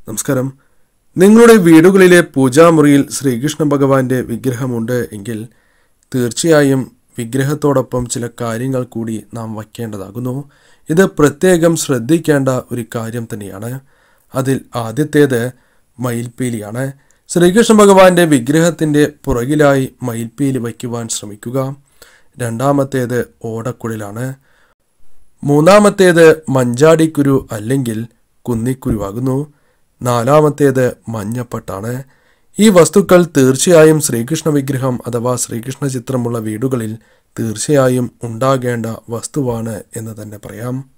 നമസ്കാരം നിങ്ങളുടെ വീടുകളിലെ പൂജാമുറിയിൽ ശ്രീകൃഷ്ണ ഭഗവാന്റെ വിഗ്രഹമുണ്ട് എങ്കിൽ തീർച്ചയായും വിഗ്രഹത്തോടൊപ്പം ചില കാര്യങ്ങൾ കൂടി നാം വയ്ക്കേണ്ടതാകുന്നു ഇത് പ്രത്യേകം ശ്രദ്ധിക്കേണ്ട ഒരു കാര്യം തന്നെയാണ് അതിൽ ആദ്യത്തേത് മയിൽപീലിയാണ് ശ്രീകൃഷ്ണ ഭഗവാന്റെ വിഗ്രഹത്തിന്റെ പുറകിലായി മയിൽപീലി വയ്ക്കുവാൻ ശ്രമിക്കുക രണ്ടാമത്തേത് ഓടക്കുഴലാണ് മൂന്നാമത്തേത് മഞ്ചാടിക്കുരു അല്ലെങ്കിൽ കുന്നിക്കുരുവാകുന്നു നാലാമത്തേത് മഞ്ഞപ്പട്ടാണ് ഈ വസ്തുക്കൾ തീർച്ചയായും ശ്രീകൃഷ്ണ വിഗ്രഹം അഥവാ ശ്രീകൃഷ്ണ ചിത്രമുള്ള വീടുകളിൽ തീർച്ചയായും ഉണ്ടാകേണ്ട വസ്തുവാണ് എന്ന് തന്നെ പറയാം